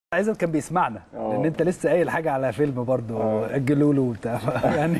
عايزك كان بيسمعنا آه. لان انت لسه قايل حاجه على فيلم برضه اجلوا له وبتاع يعني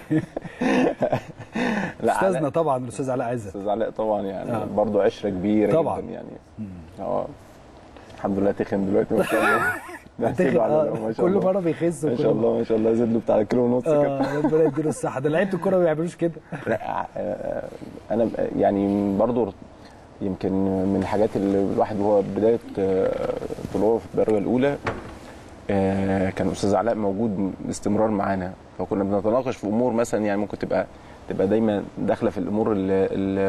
لا استاذنا علاء- طبعا الاستاذ علاء عزت استاذ علاء طبعا يعني آه. برضه عشره كبيره طبعاً. جدا يعني اه الحمد لله تخن دلوقتي ما شاء الله ده هسيبه على الله، ما شاء كل الله. مره بيخس ما وكل شاء مرة- الله ما شاء الله زد له بتاع كيلو ونص كده اه ربنا يديله الصحه ده لعيبه الكوره ما بيعملوش كده لا آه، انا يعني برضه يمكن من الحاجات اللي الواحد وهو بدايه آه، طلوعه في الدرجه الاولى آه، كان الاستاذ علاء موجود باستمرار معانا فكنا بنتناقش في امور مثلا يعني ممكن تبقى تبقى دايما داخله في الامور ال ال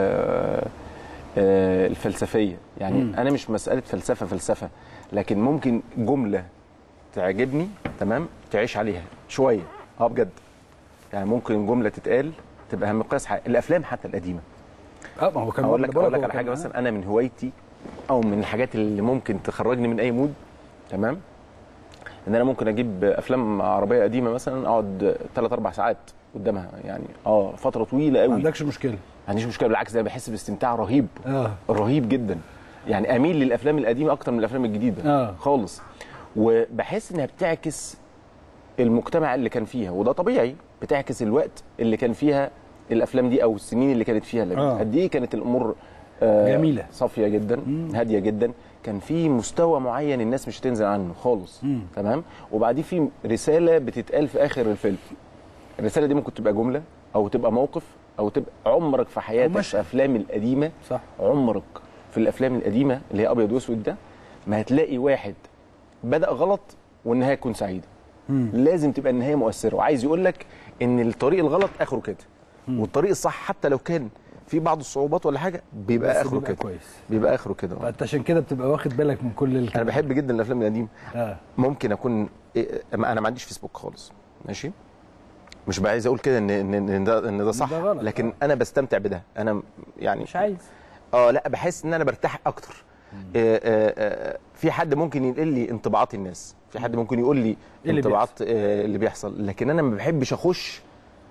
آه، الفلسفيه يعني مم. انا مش مساله فلسفه فلسفه لكن ممكن جمله تعجبني تمام تعيش عليها شويه اه بجد يعني ممكن جمله تتقال تبقى مقياس حق. الافلام حتى القديمه اه ما هو كان اقول لك بقول اقول لك هو على كان حاجه معانا. مثلا انا من هوايتي او من الحاجات اللي ممكن تخرجني من اي مود تمام ان انا ممكن اجيب افلام عربيه قديمه مثلا اقعد 3 4 ساعات قدامها يعني اه فتره طويله ما قوي ما عندكش مشكله عنديش مشكله بالعكس ده بحس باستمتاع رهيب اه رهيب جدا يعني اميل للافلام القديمه اكتر من الافلام الجديده آه. خالص وبحس انها بتعكس المجتمع اللي كان فيها وده طبيعي بتعكس الوقت اللي كان فيها الافلام دي او السنين اللي كانت فيها اللي آه. قد ايه كانت الامور آه، جميلة. صافيه جدا هاديه جدا كان في مستوى معين الناس مش هتنزل عنه خالص مم. تمام وبعدين في رساله بتتقال في اخر الفيلم الرساله دي ممكن تبقى جمله او تبقى موقف او تبقى عمرك في حياتك مشهد. في الافلام القديمه صح عمرك في الافلام القديمه اللي هي ابيض واسود ده ما هتلاقي واحد بدا غلط والنهايه تكون سعيده مم. لازم تبقى النهايه مؤثره وعايز يقول لك ان الطريق الغلط اخره كده والطريق الصح حتى لو كان في بعض الصعوبات ولا حاجه بيبقى بس اخره بيبقى كده كويس بيبقى اخره كده آه. فانت عشان كده بتبقى واخد بالك من كل الكلام انا بحب جدا الافلام القديمه اه ممكن اكون إيه، انا ما عنديش فيسبوك خالص ماشي مش بقى عايز اقول كده ان ان إن ده ان ده صح ده غلط، لكن آه. انا بستمتع بده انا يعني مش عايز اه لا بحس ان انا برتاح اكتر آه آه آه في حد ممكن ينقل لي انطباعات الناس في حد ممكن يقول لي اللي انطباعات آه اللي بيحصل لكن انا ما بحبش اخش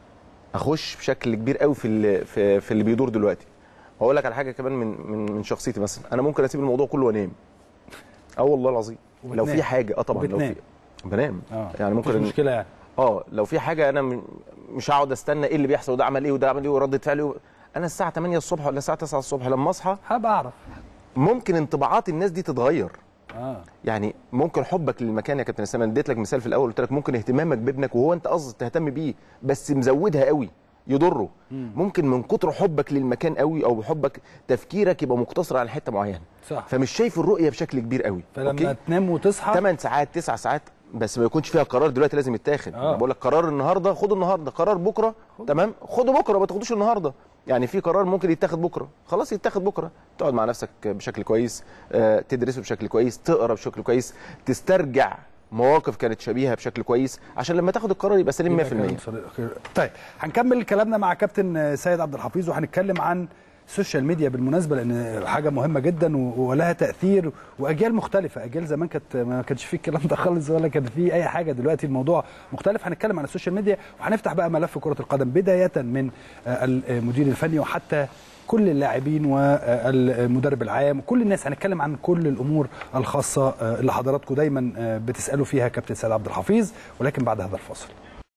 اخش بشكل كبير قوي في اللي في, في اللي بيدور دلوقتي هقول لك على حاجه كمان من من من شخصيتي مثلا انا ممكن اسيب الموضوع كله وانام اه والله العظيم لو وبتنام. في حاجه اه طبعا لو وبتنام. في بنام اه يعني مفيش ممكن مشكله يعني اه لو في حاجه انا م- مش هقعد استنى ايه اللي بيحصل وده عمل ايه وده عمل ايه وردة فعل ايه انا الساعه 8 الصبح ولا الساعه 9 الصبح لما اصحى هبقى اعرف ممكن انطباعات الناس دي تتغير اه يعني ممكن حبك للمكان يا كابتن اسامه أنا اديت لك مثال في الاول قلت لك ممكن اهتمامك بابنك وهو انت قصدك تهتم بيه بس مزودها قوي يضره ممكن من كتر حبك للمكان قوي او حبك تفكيرك يبقى مقتصر على حته معينه صح فمش شايف الرؤيه بشكل كبير قوي فلما تنام وتصحى 8 ساعات 9 ساعات بس ما يكونش فيها قرار دلوقتي لازم يتاخد آه. انا بقول لك قرار النهارده خده النهارده قرار بكره تمام خده بكره ما تاخدوش النهارده يعني في قرار ممكن يتاخد بكره خلاص يتاخد بكره تقعد مع نفسك بشكل كويس آه، تدرسه بشكل كويس تقرا بشكل كويس تسترجع مواقف كانت شبيهه بشكل كويس عشان لما تاخد القرار يبقى سليم 100% يبقى كلام صديق. طيب هنكمل كلامنا مع كابتن سيد عبد الحفيظ وهنتكلم عن السوشيال ميديا بالمناسبه لان حاجه مهمه جدا و- ولها تاثير واجيال مختلفه اجيال زمان كانت ما كانش فيه الكلام ده خالص ولا كان فيه اي حاجه دلوقتي الموضوع مختلف هنتكلم عن السوشيال ميديا وهنفتح بقى ملف كره القدم بدايه من آه، المدير الفني وحتى كل اللاعبين والمدرب العام وكل الناس هنتكلم عن كل الامور الخاصه آه، اللي حضراتكم دايما آه، بتسالوا فيها كابتن سيد عبد الحفيظ ولكن بعد هذا الفاصل